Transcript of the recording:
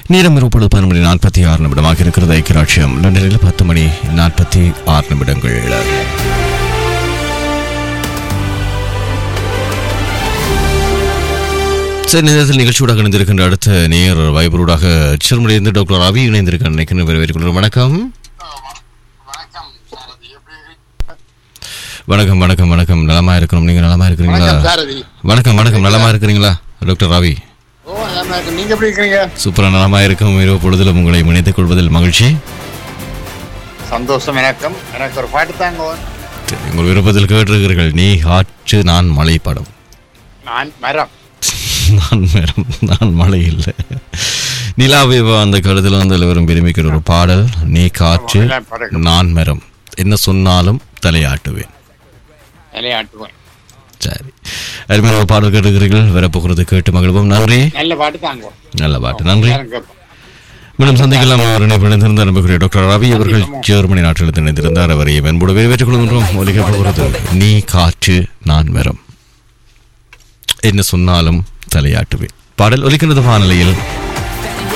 நேரம் இருப்பது பன்னெண்டு மணி நாற்பத்தி ஆறு நிமிடமாக இருக்கிறது ஐக்கியராட்சியம் லண்டனில் பத்து மணி நாற்பத்தி ஆறு நிமிடங்கள் சரி நேரத்தில் நிகழ்ச்சியோட இணைந்திருக்கின்ற அடுத்த நேர் வைபரோடாக சிறுமுறையிலிருந்து டாக்டர் ரவி இணைந்திருக்க நினைக்கிறேன் வரவேற்கிறோம் வணக்கம் வணக்கம் வணக்கம் வணக்கம் நலமா இருக்கணும் நீங்க நலமா இருக்கிறீங்களா வணக்கம் சாரதி வணக்கம் வணக்கம் நலமா இருக்கிறீங்களா டாக்டர் ரவி ஓ நல்லா இருக்கு நீங்க எப்படி இருக்கீங்க சூப்பரா நலமா இருக்கும் இரவு பொழுதிலும் உங்களை இணைத்துக் கொள்வதில் மகிழ்ச்சி சந்தோஷம் எனக்கும் எனக்கு ஒரு பாட்டு தாங்க சரி, உங்கள் விருப்பத்தில் கேட்டிருக்கிறீர்கள் நீ காற்று நான் மழை படம் நான் மரம் நான் மரம் நான் மழை இல்லை நிலாவே வா அந்த கழுத்தில் வந்து எல்லாரும் விரும்பிக்கிற ஒரு பாடல் நீ காற்று எல்லாம் பறக்கும். நான் மரம் என்ன சொன்னாலும் தலையாட்டுவேன் விளையாட்டுவேன் சரி அருமையான ஒரு பாடல் கேட்டுக்கிறீர்கள் வரப்போகிறது கேட்டு மகிழ்வோம் நன்றி நல்ல பாட்டு தாங்க நல்ல பாட்டு நன்றி எல்லாரும் கேட்போம். மீண்டும் சந்திக்கலாம் அவர் இணைந்திருந்த நம்புகிற டாக்டர் ரவி அவர்கள் ஜெர்மனி நாட்டில் இணைந்திருந்தார் அவரை வெண்போடு வரவேற்றுக் கொள்கின்றோம் ஒலிக்க போகிறது நீ காற்று நான் மரம் என்ன சொன்னாலும் தலையாட்டுவேன் பாடல் ஒலிக்கின்றது வானிலையில்